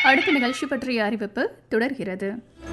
அடுத்த நிகழ்ச்சி பற்றிய அறிவிப்பு தொடர்கிறது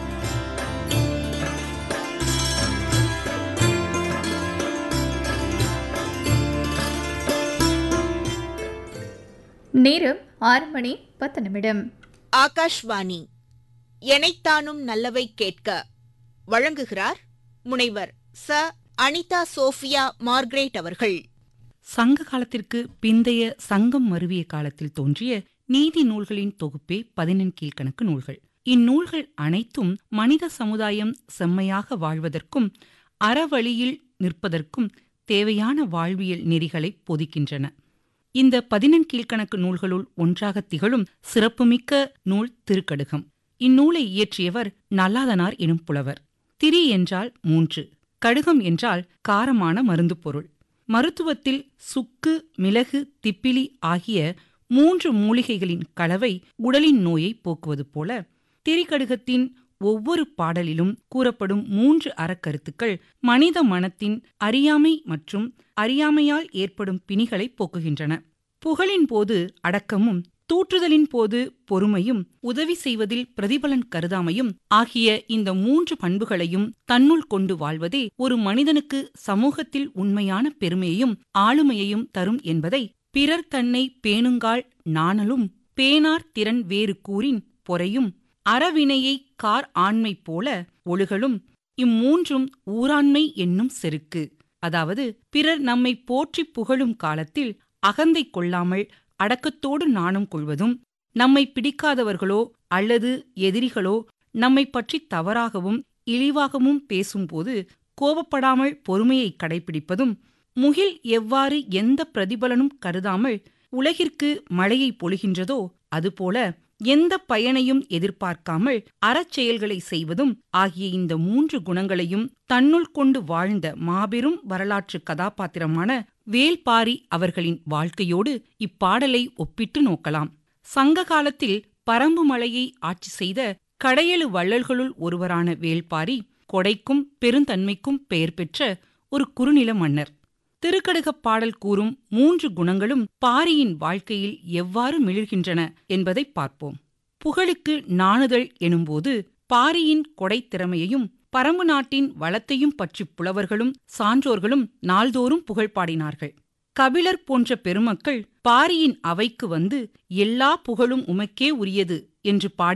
நேரம் ஆறு மணி பத்து நிமிடம் ஆகாஷ்வாணி எனைத்தானும் நல்லவை கேட்க வழங்குகிறார் முனைவர் ச அனிதா சோஃபியா மார்க்ரேட் அவர்கள் சங்க காலத்திற்கு பிந்தைய சங்கம் மருவிய காலத்தில் தோன்றிய நீதி நூல்களின் தொகுப்பே பதினெண் கீழ்கணக்கு நூல்கள் இந்நூல்கள் அனைத்தும் மனித சமுதாயம் செம்மையாக வாழ்வதற்கும் அறவழியில் நிற்பதற்கும் தேவையான வாழ்வியல் நெறிகளை பொதிக்கின்றன இந்த பதினெண் கீழ்கணக்கு நூல்களுள் ஒன்றாக திகழும் சிறப்புமிக்க நூல் திருக்கடுகம் இந்நூலை இயற்றியவர் நல்லாதனார் எனும் புலவர் திரி என்றால் மூன்று கடுகம் என்றால் காரமான மருந்து பொருள் மருத்துவத்தில் சுக்கு மிளகு திப்பிலி ஆகிய மூன்று மூலிகைகளின் கலவை உடலின் நோயை போக்குவது போல திரிகடுகத்தின் ஒவ்வொரு பாடலிலும் கூறப்படும் மூன்று அறக்கருத்துக்கள் மனித மனத்தின் அறியாமை மற்றும் அறியாமையால் ஏற்படும் பிணிகளை போக்குகின்றன புகழின் போது அடக்கமும் தூற்றுதலின் போது பொறுமையும் உதவி செய்வதில் பிரதிபலன் கருதாமையும் ஆகிய இந்த மூன்று பண்புகளையும் தன்னுள் கொண்டு வாழ்வதே ஒரு மனிதனுக்கு சமூகத்தில் உண்மையான பெருமையையும் ஆளுமையையும் தரும் என்பதை பிறர் தன்னை பேணுங்கால் நாணலும் பேனார் திறன் வேறு கூறின் பொறையும் அறவினையை கார் ஆண்மை போல ஒழுகலும் இம்மூன்றும் ஊராண்மை என்னும் செருக்கு அதாவது பிறர் நம்மை போற்றிப் புகழும் காலத்தில் அகந்தை கொள்ளாமல் அடக்கத்தோடு நாணம் கொள்வதும் நம்மை பிடிக்காதவர்களோ அல்லது எதிரிகளோ நம்மை பற்றி தவறாகவும் இழிவாகவும் பேசும்போது கோபப்படாமல் பொறுமையை கடைபிடிப்பதும் முகில் எவ்வாறு எந்த பிரதிபலனும் கருதாமல் உலகிற்கு மழையை பொழிகின்றதோ அதுபோல எந்த பயனையும் எதிர்பார்க்காமல் அறச்செயல்களை செய்வதும் ஆகிய இந்த மூன்று குணங்களையும் தன்னுள் கொண்டு வாழ்ந்த மாபெரும் வரலாற்று கதாபாத்திரமான வேல்பாரி அவர்களின் வாழ்க்கையோடு இப்பாடலை ஒப்பிட்டு நோக்கலாம் சங்க காலத்தில் பரம்பு மலையை ஆட்சி செய்த கடையெழு வள்ளல்களுள் ஒருவரான வேல்பாரி கொடைக்கும் பெருந்தன்மைக்கும் பெயர் பெற்ற ஒரு குறுநில மன்னர் திருக்கடுகப் பாடல் கூறும் மூன்று குணங்களும் பாரியின் வாழ்க்கையில் எவ்வாறு மிளிர்கின்றன என்பதை பார்ப்போம் புகழுக்கு நாணுதல் எனும்போது பாரியின் கொடைத் திறமையையும் பரம்பு நாட்டின் வளத்தையும் பற்றி புலவர்களும் சான்றோர்களும் நாள்தோறும் புகழ் பாடினார்கள் கபிலர் போன்ற பெருமக்கள் பாரியின் அவைக்கு வந்து எல்லா புகழும் உமக்கே உரியது என்று பாடி